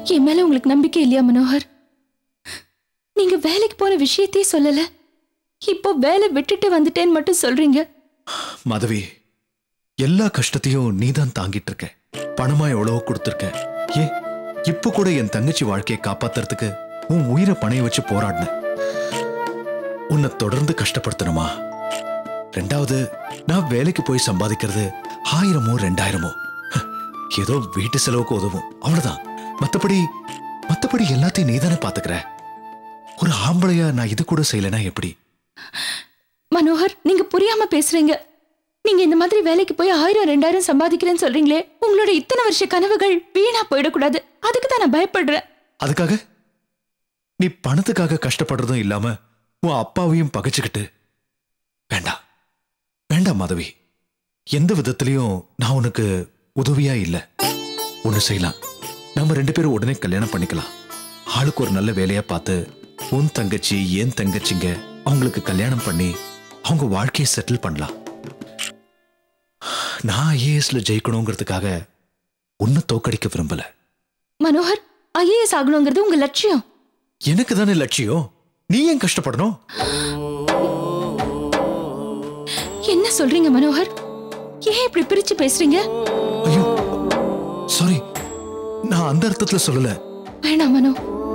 என் மேல உங்களுக்கு நம்பிக்கை இல்லையா மனோகர் நீங்க வேலைக்கு போன விஷயத்தையே சொல்லல இப்போ வேலை விட்டுட்டு வந்துட்டேன்னு மட்டும் சொல்றீங்க மாதவி எல்லா கஷ்டத்தையும் நீதான் தாங்கிட்டு இருக்க பணமா எவ்வளவோ கொடுத்துருக்க ஏ இப்ப கூட என் தங்கச்சி வாழ்க்கையை காப்பாத்துறதுக்கு உன் உயிரை பணைய வச்சு போராடின உன்னை தொடர்ந்து கஷ்டப்படுத்தணுமா ரெண்டாவது நான் வேலைக்கு போய் சம்பாதிக்கிறது ஆயிரமோ ரெண்டாயிரமோ ஹ, ஏதோ வீட்டு செலவுக்கு உதவும் அவ்வளவுதான் மத்தபடி மத்தபடி எல்லாத்தையும் நீதானே பாத்துக்கிற ஒரு ஆம்பளையா நான் இது கூட செய்யலைன்னா எப்படி மனோகர் நீங்க புரியாம பேசுறீங்க நீங்க இந்த மாதிரி வேலைக்கு போய் ஆயிரம் ரெண்டாயிரம் சம்பாதிக்கிறேன்னு சொல்றீங்களே உங்களோட இத்தனை வருஷ கனவுகள் வீணா போயிடக்கூடாது அதுக்கு தான் நான் பயப்படுறேன் அதுக்காக நீ பணத்துக்காக கஷ்டப்படுறதும் இல்லாம உன் அப்பாவையும் பகைச்சுக்கிட்டு வேண்டாம் வேண்டாம் மாதவி எந்த விதத்திலையும் நான் உனக்கு உதவியா இல்ல ஒண்ணு செய்யலாம் நம்ம ரெண்டு பேரும் உடனே கல்யாணம் பண்ணிக்கலாம் ஆளுக்கு ஒரு நல்ல வேலையா பார்த்து உன் தங்கச்சி என் தங்கச்சிங்க அவங்களுக்கு கல்யாணம் பண்ணி அவங்க வாழ்க்கையை செட்டில் பண்ணலாம் நான் ஐஏஎஸ்ல ஜெயிக்கணுங்கிறதுக்காக உன்னை தோக்கடிக்க விரும்பல மனோகர் ஐஏஎஸ் ஆகணுங்கிறது உங்க லட்சியம் எனக்கு தானே லட்சியம் நீ ஏன் கஷ்டப்படணும் என்ன சொல்றீங்க மனோகர் ஏன் இப்படி பிரிச்சு பேசுறீங்க ஐயோ சாரி நான் அந்த அர்த்தத்துல சொல்லல வேணாம் மனோ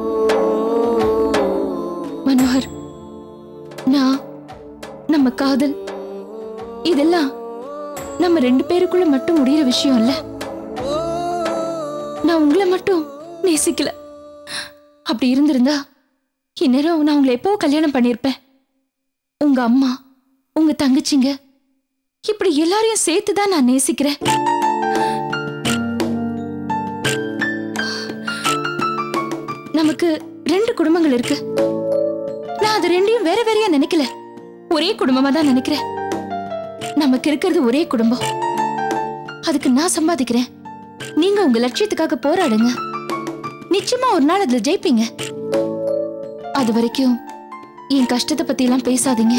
மனோகர் நான் நம்ம காதல் இதெல்லாம் நம்ம ரெண்டு பேருக்குள்ள மட்டும் முடியிற விஷயம் இல்ல நான் உங்களை மட்டும் நேசிக்கல அப்படி இருந்திருந்தா இந்நேரம் நான் உங்களை எப்போ கல்யாணம் பண்ணியிருப்பேன் உங்க அம்மா உங்க தங்கச்சிங்க இப்படி எல்லாரையும் சேர்த்து தான் நான் நேசிக்கிறேன் நமக்கு ரெண்டு குடும்பங்கள் இருக்கு நான் அது ரெண்டையும் வேற வேறையா நினைக்கல ஒரே குடும்பமா தான் நினைக்கிறேன் நமக்கு இருக்கிறது ஒரே குடும்பம் அதுக்கு நான் சம்பாதிக்கிறேன் நீங்க உங்க லட்சியத்துக்காக போராடுங்க நிச்சயமா ஒரு நாள் அதுல ஜெயிப்பீங்க அது வரைக்கும் என் கஷ்டத்தை பத்தி எல்லாம் பேசாதீங்க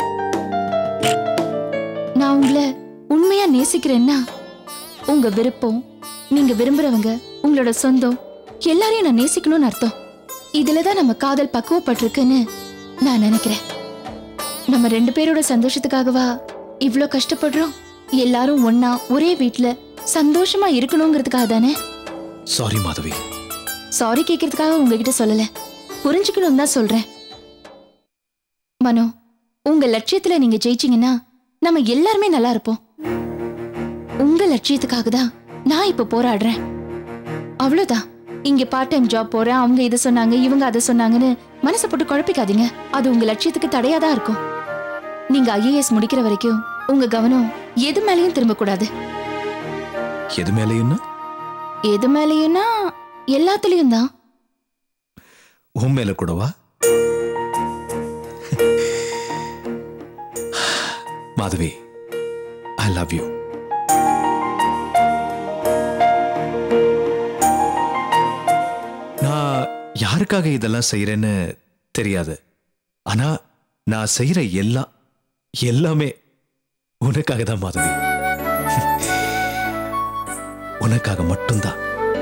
நான் உங்களை உண்மையா நேசிக்கிறேன்னா உங்க விருப்பம் நீங்க விரும்புறவங்க உங்களோட சொந்தம் எல்லாரையும் நான் நேசிக்கணும்னு அர்த்தம் இதுலதான் நம்ம காதல் பக்குவப்பட்டிருக்குன்னு நான் நினைக்கிறேன் நம்ம ரெண்டு பேரோட சந்தோஷத்துக்காகவா இவ்ளோ கஷ்டப்படுறோம் எல்லாரும் ஒண்ணா ஒரே வீட்ல சந்தோஷமா இருக்கணுங்கிறதுக்காக தானே சாரி மாதவி சாரி கேட்கறதுக்காக உங்ககிட்ட சொல்லல புரிஞ்சுக்கணும் தான் சொல்றேன் மனோ உங்க லட்சியத்துல நீங்க ஜெயிச்சீங்கன்னா நம்ம எல்லாருமே நல்லா இருப்போம் உங்க லட்சியத்துக்காக தான் நான் இப்ப போராடுறேன் அவ்வளவுதான் இங்க பார்ட் டைம் ஜாப் போறேன் அவங்க இதை சொன்னாங்க இவங்க அதை சொன்னாங்கன்னு மனசை போட்டு குழப்பிக்காதீங்க அது உங்க லட்சியத்துக்கு தடையா தான் இருக்கும் நீங்க ஐஏஎஸ் முடிக்கிற வரைக்கும் உங்க கவனம் எது மேலயும் திரும்ப கூடாது எது மேலேயும்னா எது மேலயும்னா எல்லாத்துலயும் தான் உன் மேல கூடவா மாதவி ஐ லவ் யூ நான் யாருக்காக இதெல்லாம் செய்யறேன்னு தெரியாது ஆனா நான் செய்யற எல்லாம் எல்லாமே உனக்காக தான் மாதவி உனக்காக மட்டும்தான்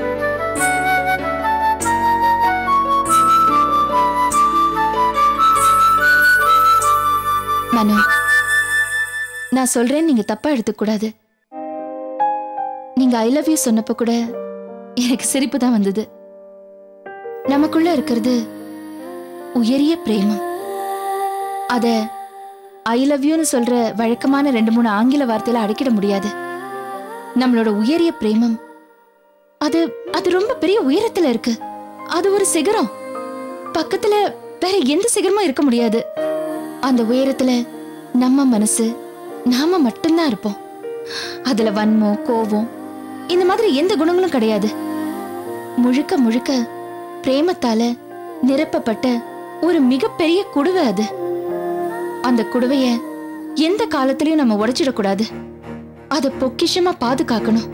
மனோ நான் சொல்றேன் நீங்க தப்பா எடுத்துக்க கூடாது நீங்க ஐ லவ் யூ சொன்னப்ப கூட எனக்கு சிரிப்பு தான் வந்தது நமக்குள்ள இருக்கிறது உயரிய பிரேமம் அத ஐ லவ் யூன்னு சொல்ற வழக்கமான ரெண்டு மூணு ஆங்கில வார்த்தையில அடக்கிட முடியாது நம்மளோட உயரிய பிரேமம் அது அது ரொம்ப பெரிய உயரத்துல இருக்கு அது ஒரு சிகரம் பக்கத்துல வேற எந்த சிகரமும் இருக்க முடியாது அந்த உயரத்துல நம்ம மனசு நாம மட்டும்தான் இருப்போம் அதுல வன்மம் கோபம் இந்த மாதிரி எந்த குணங்களும் கிடையாது முழுக்க முழுக்க பிரேமத்தால நிரப்பப்பட்ட ஒரு மிகப்பெரிய குடுவை அது அந்த குடுவைய எந்த காலத்திலயும் நம்ம உடைச்சிடக்கூடாது அத பொக்கிஷமா பாதுகாக்கணும்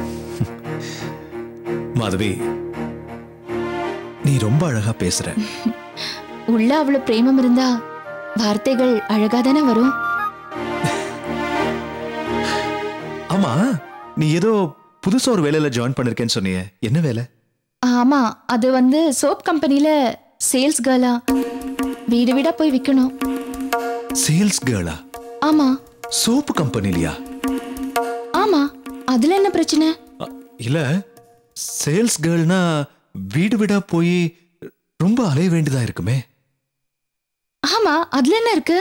மாதவி நீ ரொம்ப அழகா பேசுற உள்ள அவ்வளவு பிரேமம் இருந்தா வார்த்தைகள் அழகா தானே வரும் ஆமா நீ ஏதோ புதுசா ஒரு வேலையில ஜாயின் பண்ணிருக்கேன்னு சொன்னியே என்ன வேலை ஆ, ஆமா அது வந்து சோப் கம்பெனில சேல்ஸ் கேர்லா வீடு வீடா போய் விற்கணும் சேல்ஸ் கேர்ளா ஆமா சோப்பு கம்பெனிலியா ஆமா அதுல என்ன பிரச்சனை அ, இல்ல சேல்ஸ் கேர்ள்னா வீடு வீடா போய் ரொம்ப அலைய வேண்டியதா இருக்குமே ஆமா அதுல என்ன இருக்கு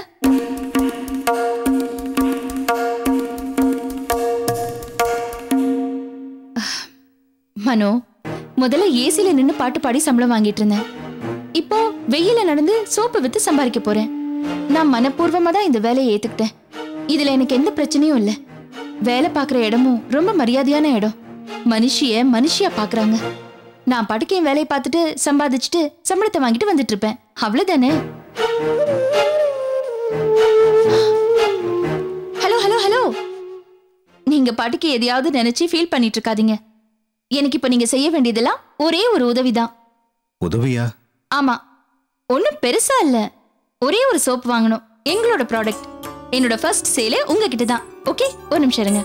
மனோ முதல்ல ஏசில நின்னு பாட்டு பாடி சம்பளம் வாங்கிட்டு இருந்தேன் இப்போ வெயில நடந்து சோப்பு வித்து சம்பாதிக்க போறேன் நான் மனப்பூர்வமா தான் இந்த வேலையை ஏத்துக்கிட்டேன் இதுல எனக்கு எந்த பிரச்சனையும் இல்ல வேலை பார்க்குற இடமும் ரொம்ப மரியாதையான இடம் மனுஷிய மனுஷியா பாக்குறாங்க நான் பாட்டுக்கு என் வேலையை பார்த்துட்டு சம்பாதிச்சுட்டு சம்பளத்தை வாங்கிட்டு வந்துட்டு இருப்பேன் அவ்வளவுதானே ஹலோ ஹலோ ஹலோ நீங்க பாட்டுக்கு எதையாவது நினைச்சு ஃபீல் பண்ணிட்டு இருக்காதீங்க எனக்கு இப்ப நீங்க செய்ய வேண்டியதெல்லாம் ஒரே ஒரு உதவிதான் உதவியா ஆமா ஒண்ணும் பெருசா இல்ல ஒரே ஒரு சோப் வாங்கணும் எங்களோட ப்ராடக்ட் என்னோட ஃபர்ஸ்ட் சேலே உங்ககிட்ட தான் ஓகே ஒரு நிமிஷம் இருங்க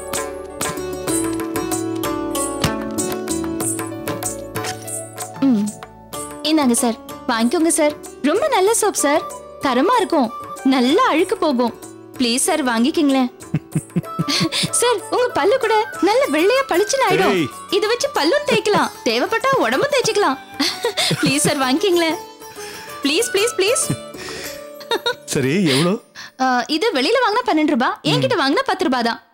ம் இந்தாங்க சார் வாங்கிக்கோங்க சார் ரொம்ப நல்ல சோப் சார் தரமா இருக்கும் நல்லா அழுக்கு போகும் ப்ளீஸ் சார் வாங்கிக்கிங்களேன் சார் உங்க பல்லு கூட நல்ல வெள்ளையா பளிச்சுன்னு ஆயிடும் ஏய். இத வச்சு பல்லும் தேய்க்கலாம் தேவைப்பட்டா உடம்பு தேய்ச்சிக்கலாம் ப்ளீஸ் சார் வாங்கிக்கிங்களேன் ப்ளீஸ் ப்ளீஸ் ப்ளீஸ் சரி எவ்வளோ இது வெளியில வாங்கினா பன்னெண்டு ரூபாய் என்கிட்ட வாங்கினா பத்து ரூபாய் தான்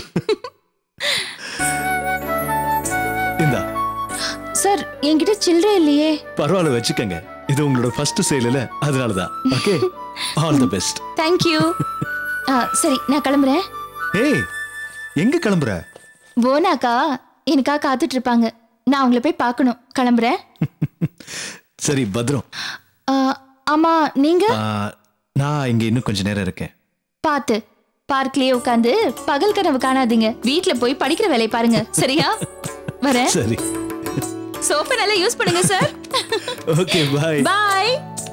இந்தா சார் என்கிட்ட சில்லறை இல்லையே பரவாயில்ல வச்சுக்கங்க இது உங்களோட ஃபர்ஸ்ட் சேல் அதனாலதான் okay all the best thank you சரி நான் கிளம்புறேன் ஏய் எங்க கிளம்புற போனாக்கா எனக்காக காத்துட்டு இருப்பாங்க நான் அவங்கள போய் பார்க்கணும் கிளம்புறேன் சரி பத்ரம் ஆ, ஆமா நீங்க ஆ, நான் இங்க இன்னும் கொஞ்ச நேரம் இருக்கேன் பார்த்து பார்க்லயே உட்காந்து பகல் கனவு காணாதீங்க வீட்ல போய் படிக்கிற வேலையை பாருங்க சரியா வரேன் சரி சோப்பை நல்லா யூஸ் பண்ணுங்க சார் ஓகே பாய் பாய்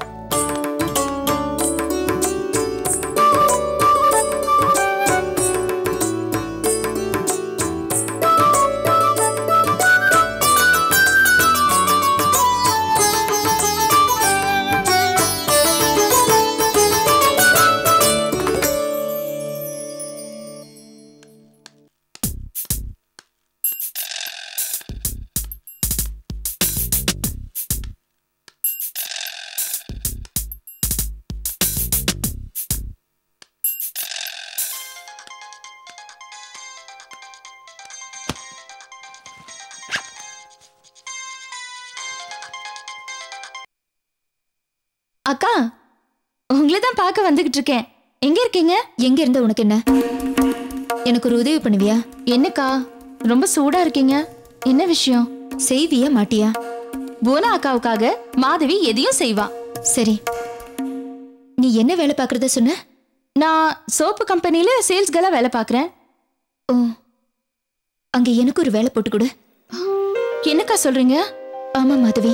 அக்கா உங்களை தான் பார்க்க வந்துகிட்டு இருக்கேன் எங்க இருக்கீங்க எங்க இருந்த உனக்கு என்ன எனக்கு ஒரு உதவி பண்ணுவியா என்னக்கா ரொம்ப சூடா இருக்கீங்க என்ன விஷயம் செய்வியா மாட்டியா போனா அக்காவுக்காக மாதவி எதையும் செய்வா சரி நீ என்ன வேலை பார்க்கறத சொன்ன நான் சோப்பு கம்பெனில சேல்ஸ் கேர்லா வேலை பார்க்கறேன் ஓ அங்க எனக்கு ஒரு வேலை போட்டு கொடு என்னக்கா சொல்றீங்க ஆமா மாதவி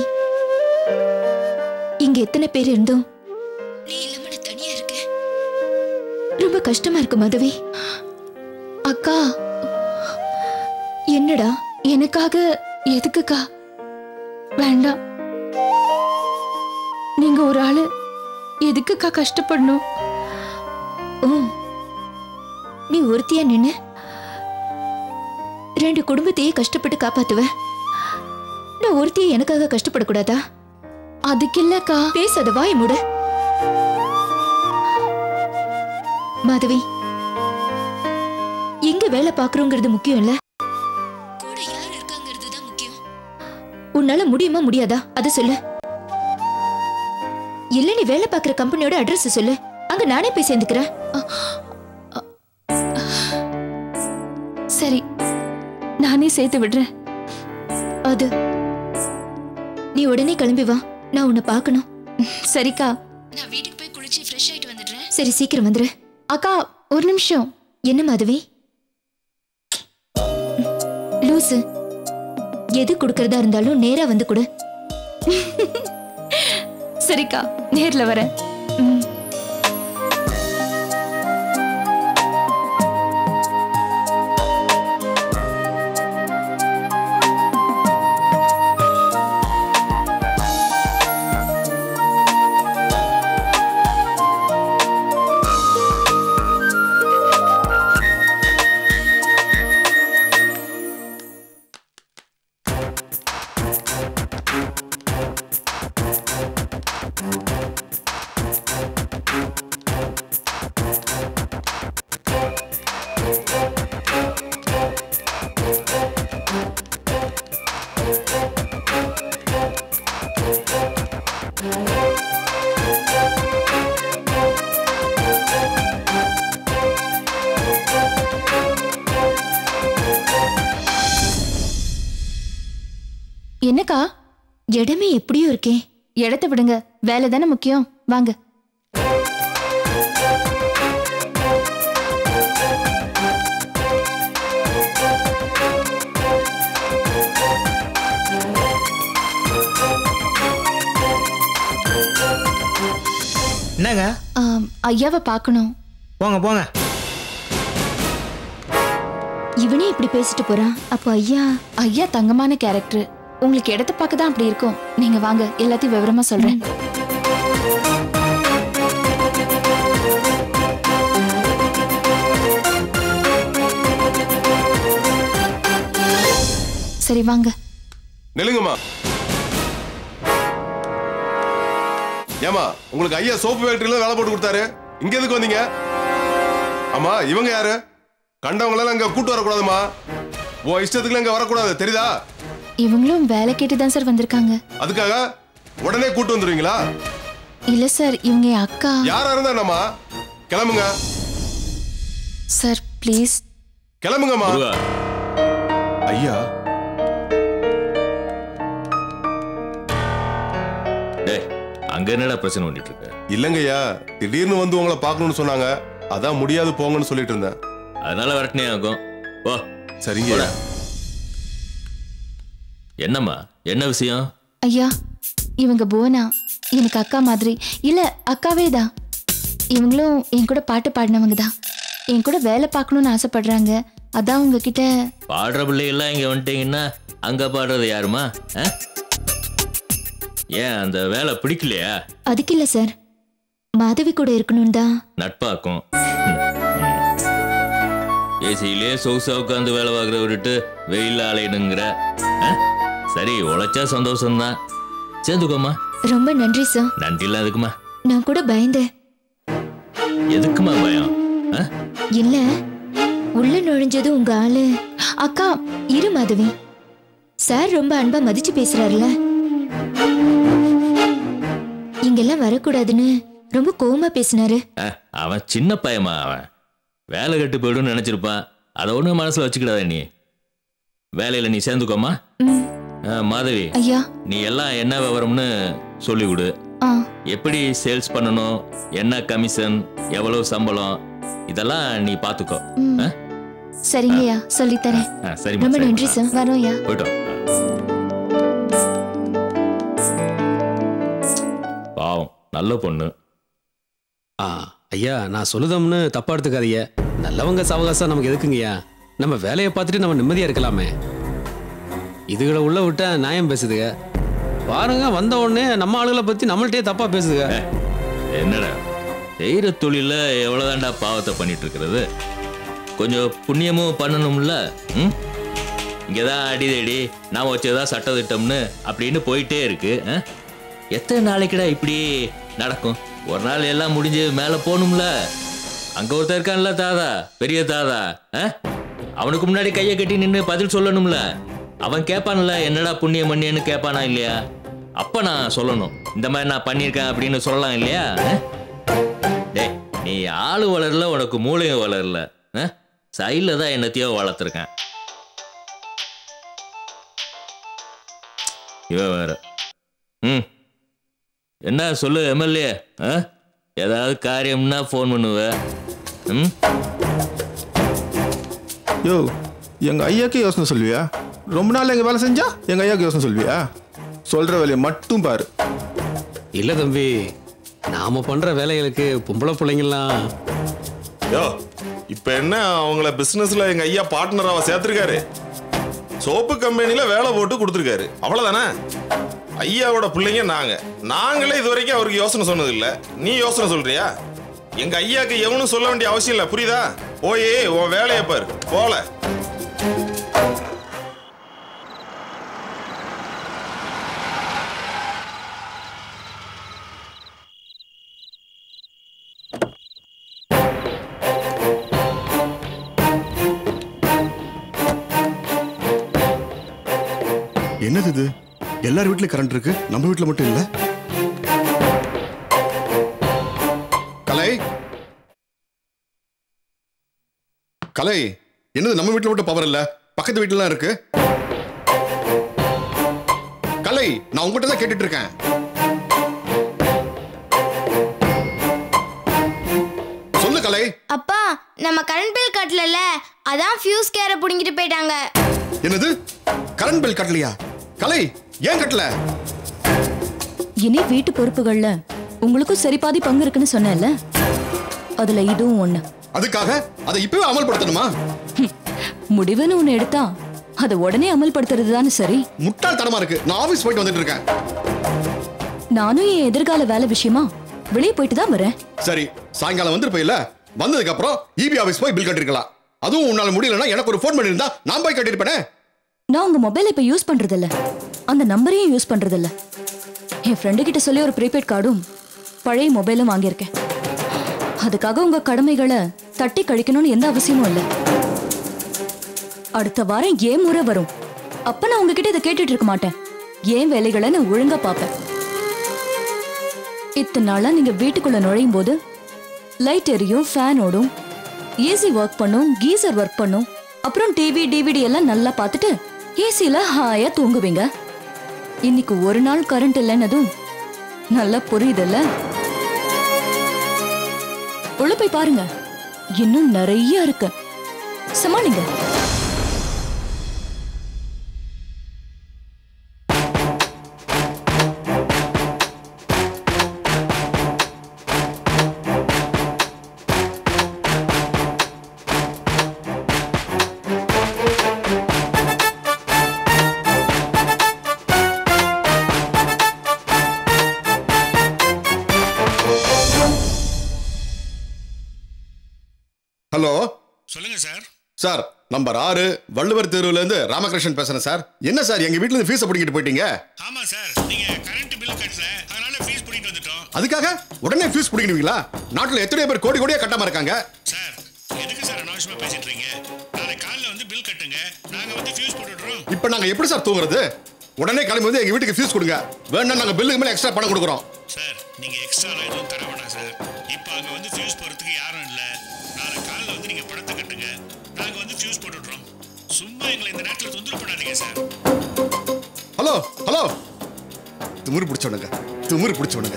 இங்க எத்தனை பேர் இருந்தோம் நீ இல்லாம நான் தனியா இருக்க ரொம்ப கஷ்டமா இருக்கு மாதவி அக்கா என்னடா எனக்காக எதுக்குக்கா வேண்டாம் நீங்க ஒரு ஆளு எதுக்குக்கா கஷ்டப்படணும் ஓ நீ ஒருத்தியா நின்னு ரெண்டு குடும்பத்தையே கஷ்டப்பட்டு காப்பாத்துவ நான் ஒருத்தியை எனக்காக கஷ்டப்படக்கூடாதா அதுக்கு இல்லக்கா பேசாத வாய் மூட மாதவி எங்க வேலை பாக்குறோங்கிறது முக்கியம் இல்ல கூட யார் இருக்காங்கிறது தான் முக்கியம் உன்னால முடியுமா முடியாதா அத சொல்லு இல்ல நீ வேலை பார்க்குற கம்பெனியோட அட்ரஸ் சொல்லு அங்க நானே போய் சேர்ந்துக்கிறேன் சரி நானே சேர்த்து விடுறேன் அது நீ உடனே கிளம்பி வா நான் உன்னை பார்க்கணும் சரிக்கா நான் வீட்டுக்கு போய் குளிச்சு ஃப்ரெஷ் ஆயிட்டு வந்துடுறேன் சரி சீக்கிரம் வந்துரு அக்கா ஒரு நிமிஷம் என்ன மாதவி லூசு எது கொடுக்கறதா இருந்தாலும் நேரா வந்து கொடு சரிக்கா நேர்ல வரேன் ம். இடமே எப்படியோ இருக்கே இடத்த விடுங்க வேலை தானே முக்கியம் வாங்க என்னங்க ஆம், ஐயாவை பார்க்கணும் போங்க போங்க இவனே இப்படி பேசிட்டு போறான் அப்போ ஐயா ஐயா தங்கமான கேரக்டர் உங்களுக்கு இடத்த பார்க்க தான் அப்படி இருக்கும் நீங்க வாங்க எல்லாத்தையும் விவரமா சொல்றேன் சரி வாங்க நெலுங்கம்மா ஏமா உங்களுக்கு ஐயா சோப்பு ஃபேக்டரியில வேலை போட்டு கொடுத்தாரு இங்க எதுக்கு வந்தீங்க ஆமா இவங்க யாரு கண்டவங்களெல்லாம் இங்க கூட்டு வரக்கூடாதுமா உன் இஷ்டத்துக்குலாம் இங்க வரக்கூடாது தெரியுதா இவங்களும் வேலை கேட்டு தான் சார் வந்திருக்காங்க அதுக்காக உடனே கூட்டு வந்துருவீங்களா இல்ல சார் இவங்க என் அக்கா யாரா இருந்தா என்னம்மா கிளம்புங்க சார் ப்ளீஸ் கிளம்புங்கம்மா முருகா ஐயா டேய் அங்க என்னடா பிரச்சனை பண்ணிட்டு இருக்க இல்லைங்கய்யா திடீர்னு வந்து உங்களை பார்க்கணும்னு சொன்னாங்க அதான் முடியாது போங்கன்னு சொல்லிட்டு இருந்தேன் அதனால வரட்டனே ஆகும் ஓ சரிங்க போடா. என்னம்மா என்ன விஷயம் ஐயா இவங்க புவனா எனக்கு அக்கா மாதிரி இல்ல அக்காவே தான் இவங்களும் என் கூட பாட்டு பாடினவங்க தான் என் கூட வேலை பார்க்கணும்னு ஆசைப்படுறாங்க அதான் உங்ககிட்ட பாடுற பிள்ளைகள்லாம் இங்க வந்துட்டீங்கன்னா அங்க பாடுறது யாருமா ஆ? ஏன் அந்த வேலை பிடிக்கலையா அதுக்கு இல்ல சார் மாதவி கூட இருக்கணும் தான் நட்பாக்கும் ஏசியிலே சொகுசா உட்காந்து வேலை பார்க்குற விட்டுட்டு வெயில் அலையணுங்கிற ஆ? சரி உழைச்சா சந்தோஷம்தான் சேர்ந்துக்கோமா ரொம்ப நன்றி சார் நன்றி அதுக்குமா நான் கூட பயந்தேன் எதுக்குமா பயம் ஆ? இல்ல உள்ள நுழைஞ்சது உங்க ஆளு அக்கா இரு மாதவி சார் ரொம்ப அன்பா மதிச்சு பேசுறாருல இங்கெல்லாம் வரக்கூடாதுன்னு ரொம்ப கோவமா பேசினாரு ஆ, அவன் சின்ன பையமா அவன் வேலை கட்டு போயிடும்னு நினைச்சிருப்பான் அதை ஒன்றும் மனசுல வச்சுக்கிடாத நீ வேலையில நீ சேர்ந்துக்கோமா ம், ஆ, மாதவி ஐயா நீ எல்லாம் என்ன விவரம்னு சொல்லி கொடு ஆ எப்படி சேல்ஸ் பண்ணணும் என்ன கமிஷன் எவ்வளவு சம்பளம் இதெல்லாம் நீ பார்த்துக்கோ ம். ஆ? சரிங்க ஐயா சொல்லித்தரேன் ஆ, சரிம்மா ரொம்ப சரிம்மா. நன்றி சார் வரோம் ஐயா போயிட்டோம் பாவம் நல்ல பொண்ணு ஆ ஐயா நான் சொல்லுதம்னு தப்பா எடுத்துக்காதீங்க நல்லவங்க சவகாசம் நமக்கு எதுக்குங்கய்யா நம்ம வேலையை பார்த்துட்டு நம்ம நிம்மதியா இருக்கலாமே இதுகளை உள்ள விட்டா நியாயம் பேசுதுங்க பாருங்க வந்த உடனே நம்ம ஆளுகளை பத்தி நம்மள்ட்டே தப்பா பேசுதுங்க என்னடா செய்கிற தொழில எவ்வளோதாண்டா பாவத்தை பண்ணிட்டு இருக்கிறது கொஞ்சம் புண்ணியமும் பண்ணணும்ல ம் இங்கே தான் அடிதடி நான் வச்சதா சட்டத்திட்டம்னு அப்படின்னு போயிட்டே இருக்கு ஆ? எத்தனை நாளைக்குடா இப்படி நடக்கும் ஒரு நாள் எல்லாம் முடிஞ்சு மேலே போகணும்ல அங்கே ஒருத்தர் இருக்கான்ல தாதா பெரிய தாதா ஆ? அவனுக்கு முன்னாடி கையை கட்டி நின்று பதில் சொல்லணும்ல அவன் கேட்பான்ல என்னடா புண்ணியம் பண்ணியன்னு கேட்பானா இல்லையா அப்ப நான் சொல்லணும் இந்த மாதிரி நான் பண்ணியிருக்கேன் அப்படின்னு சொல்லலாம் இல்லையா ஆ? டேய் நீ ஆளு வளரல உனக்கு மூளையும் வளரல சைடில் தான் என்னத்தையோ வளர்த்துருக்கேன் இவன் வேற ம் என்ன சொல்லு எம்எல்ஏ ஏதாவது காரியம்னா ஃபோன் பண்ணுவ ம் யோ எங்க ஐயாக்கு யோசனை சொல்வியா ரொம்ப நாள் எங்க வேலை செஞ்சா எங்க ஐயாக்கு யோசனை சொல்வியா சொல்ற வேலையை மட்டும் பாரு இல்ல தம்பி நாம பண்ற வேலைகளுக்கு பொம்பளை பிள்ளைங்கலாம் யோ இப்ப என்ன அவங்கள பிசினஸ்ல எங்க ஐயா பார்ட்னராவ சேர்த்திருக்காரு சோப்பு கம்பெனில வேலை போட்டு கொடுத்துருக்காரு அவ்வளவுதானே ஐயாவோட பிள்ளைங்க நாங்க நாங்களே இது வரைக்கும் அவருக்கு யோசனை சொன்னது இல்ல நீ யோசனை சொல்றியா எங்க ஐயாக்கு எவனும் சொல்ல வேண்டிய அவசியம் இல்ல புரியுதா போயே உன் வேலையை பாரு போல என்னது இது எல்லார் வீட்லயும் கரண்ட் இருக்கு நம்ம வீட்ல மட்டும் இல்ல கலை கலை என்னது நம்ம வீட்ல மட்டும் பவர் இல்ல பக்கத்து வீட்டுலாம் இருக்கு கலை கலை நான் உங்ககிட்ட தான் கேட்டுட்டு இருக்கேன் சொல்லு கலை அப்பா நம்ம கரண்ட் பில் கட்டலல அதான் ஃபியூஸ் கேரை புடுங்கிட்டு போயிட்டாங்க என்னது கரண்ட் பில் கட்டலையா கலை ஏன் கட்டல இனி வீட்டு பொறுப்புகள்ல உங்களுக்கும் சரி பாதி பங்கு இருக்குன்னு சொன்னேன்ல அதுல இதுவும் ஒண்ணு அதுக்காக அதை இப்பவே அமல்படுத்தணுமா முடிவுன்னு ஒண்ணு எடுத்தா அதை உடனே அமல்படுத்துறது தானே சரி முட்டாள்தனமா இருக்கு நான் ஆபீஸ் போயிட்டு வந்துட்டு இருக்கேன் நானும் என் எதிர்கால வேலை விஷயமா வெளியே போயிட்டு தான் வரேன் சரி சாயங்காலம் வந்துருப்பையில வந்ததுக்கு அப்புறம் இபி ஆபீஸ் போய் பில் கட்டிருக்கலாம் அதுவும் உன்னால முடியலன்னா எனக்கு ஒரு ஃபோன் பண்ணியிருந்தா நான் போய் கட்டிருப்பேனே நான் உங்க மொபைல் இப்ப யூஸ் பண்றது இல்ல அந்த நம்பரையும் யூஸ் பண்றது இல்ல என் ஃப்ரெண்டு கிட்ட சொல்லி ஒரு ப்ரீபெய்ட் கார்டும் பழைய மொபைலும் வாங்கியிருக்கேன் அதுக்காக உங்க கடமைகளை தட்டி கழிக்கணும்னு எந்த அவசியமும் இல்லை அடுத்த வாரம் ஏன் முறை வரும் அப்ப நான் உங்ககிட்ட இதை கேட்டுட்டு இருக்க மாட்டேன் ஏன் வேலைகளை நான் ஒழுங்கா பார்ப்பேன் இத்தனை நாளா நீங்க வீட்டுக்குள்ள நுழையும் போது லைட் எரியும் ஃபேன் ஓடும் ஏசி ஒர்க் பண்ணும் கீசர் ஒர்க் பண்ணும் அப்புறம் டிவி டிவிடி எல்லாம் நல்லா பார்த்துட்டு ஏசில ஹாயா தூங்குவீங்க இன்னைக்கு ஒரு நாள் கரண்ட் இல்லைன்னதும் நல்லா புரியுதுல்ல உள்ள போய் பாருங்க இன்னும் நிறைய இருக்கு சமாளிங்க ஹலோ சொல்லுங்க சார் சார் நம்பர் ஆறு வள்ளுவர் தெருவுல இருந்து ராமகிருஷ்ணன் பேசுறேன் சார் என்ன சார் எங்க வீட்ல இருந்து ஃபீஸை பிடிக்கிட்டு போயிட்டீங்க ஆமா சார் நீங்க கரண்ட் பில் கட்டல அதனால ஃபீஸ் பிடிக்கிட்டு வந்துட்டோம் அதுக்காக உடனே ஃபீஸ் பிடிக்கணுங்களா நாட்டுல எத்தனை பேர் கோடி கோடியா கட்டாம இருக்காங்க சார் எதுக்கு சார் அனாவசியமா பேசிட்டு இருக்கீங்க நாளை காலைல வந்து பில் கட்டுங்க நாங்க வந்து ஃபியூஸ் போட்டுடுறோம் இப்போ நாங்க எப்படி சார் தூங்குறது உடனே கிளம்பி வந்து எங்க வீட்டுக்கு ஃபீஸ் கொடுங்க வேணா நாங்க பில்லுக்கு மேல எக்ஸ்ட்ரா பணம் கொடுக்குறோம் சார் நீங்க எக்ஸ்ட்ரா எதுவும் தர வேண்டாம் சார் இப்போ அங்க வந்து ஃபியூஸ் போறதுக்கு யாரும் இல்ல நாளை காலைல வந்து நீங்க பணத்தை கட்டுங்க நாங்க வந்து ஃபியூஸ் போட்டுடுறோம் சும்மா எங்களை இந்த நேரத்துல தொந்தரவு பண்ணாதீங்க சார் ஹலோ ஹலோ திமிரு பிடிச்சவனுங்க திமிரு பிடிச்சவனுங்க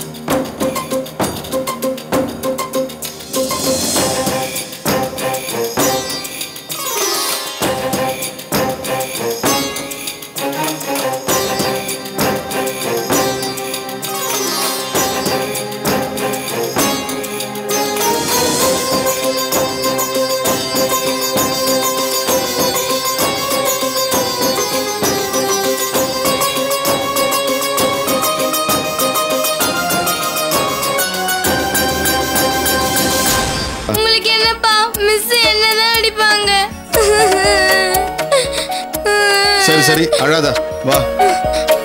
உங்களுக்கு என்னப்பா மிஸ் என்னதான் அடிப்பாங்க சரி சரி அழாத வா